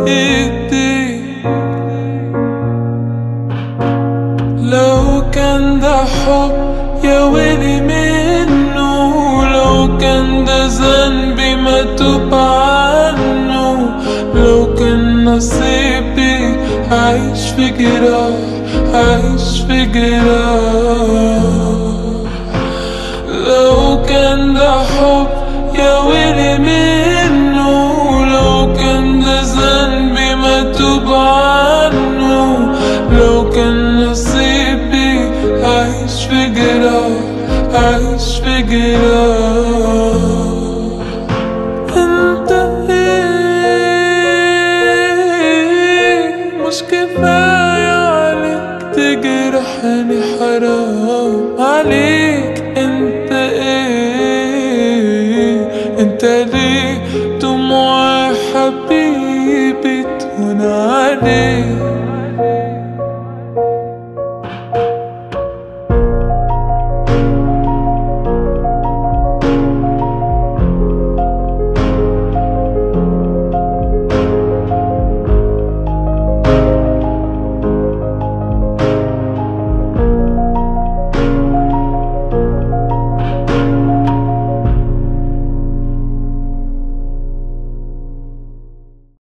ايديك لو كان ده حب يا ويلي منه لو كان ده ذنبي ما توب عنه لو كان نصيبي عايش في جراح عايش في جراح لو كان ده حب يا ويلي منه لو كان ده ذنبي ما توب عنه لو كان نصيبي عايش في جراح عايش في جراح انت ايه مش كفاية عليك تجرحني حرام عليك انت ايه انت ليه دموع حبيبي تهون عليك